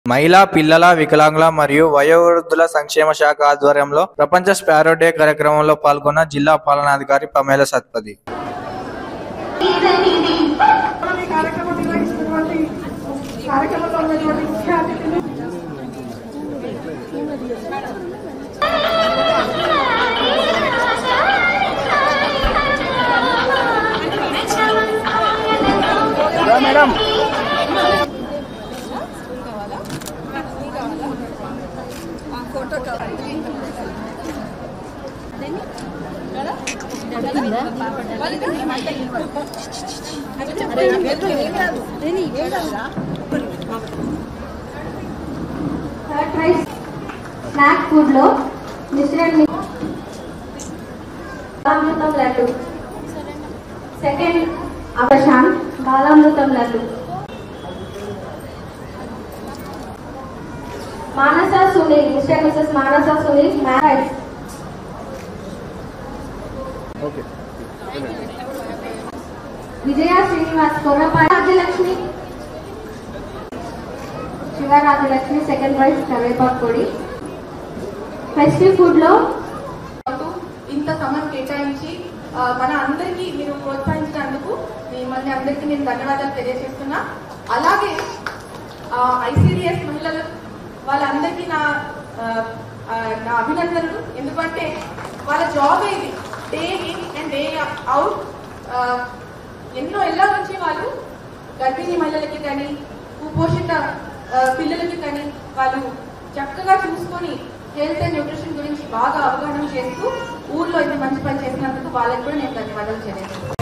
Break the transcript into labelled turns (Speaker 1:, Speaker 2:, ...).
Speaker 1: మహిళా పిల్లల వికలాంగుల మరియు వయోవృద్ధుల సంక్షేమ శాఖ ఆధ్వర్యంలో ప్రపంచ స్పారో డే కార్యక్రమంలో పాల్గొన్న జిల్లా పాలనాధికారి పమేల సత్పతి
Speaker 2: ఈ కార్యక్రమం నిర్వహిస్తున్నటువంటి కార్యక్రమంలో ఉన్నటువంటి ముఖ్య అతిథులు
Speaker 3: థర్డ్ ప్రైజ్ స్నాక్ ఫుడ్ లో మిశ్రడ్ బాలామృతం లడ్డు సెకండ్ అవశాన్ Balamrutham laddu Manasa Sunil mister missus Manasa Sunil marriage Vijaya Srinivas Korrapati Rajyalakshmi Sivarajalakshmi second prize కరివేపాకు పొడి ఫెస్టివ్ ఫుడ్ లో
Speaker 2: అంటూ ఇంత సమయం కేటాయించి ఆ, మన అందరికీ మీరు ప్రోత్సహించినందుకు మిమ్మల్ని అందరికీ నేను ధన్యవాదాలు తెలియజేస్తున్నా అలాగే ఐసీడిఎస్ మహిళలు వాళ్ళందరికీ నా ఆ, ఆ, నా అభినందనలు ఎందుకంటే వాళ్ళ జాబ్ ఇది day in and day out ఎన్నో ఏళ్ళ నుంచి వాళ్ళు గర్భిణీ మహిళలకి కానీ కుపోషిత ఆ, పిల్లలకి కానీ వాళ్ళు చక్కగా చూసుకొని హెల్త్ అండ్ న్యూట్రిషన్ గురించి బాగా అవగాహన చేస్తూ ఊర్లో ఇంత మంచి పని చేసినందుకు వాళ్ళకి కూడా నేను ధన్యవాదాలు తెలియజేస్తాను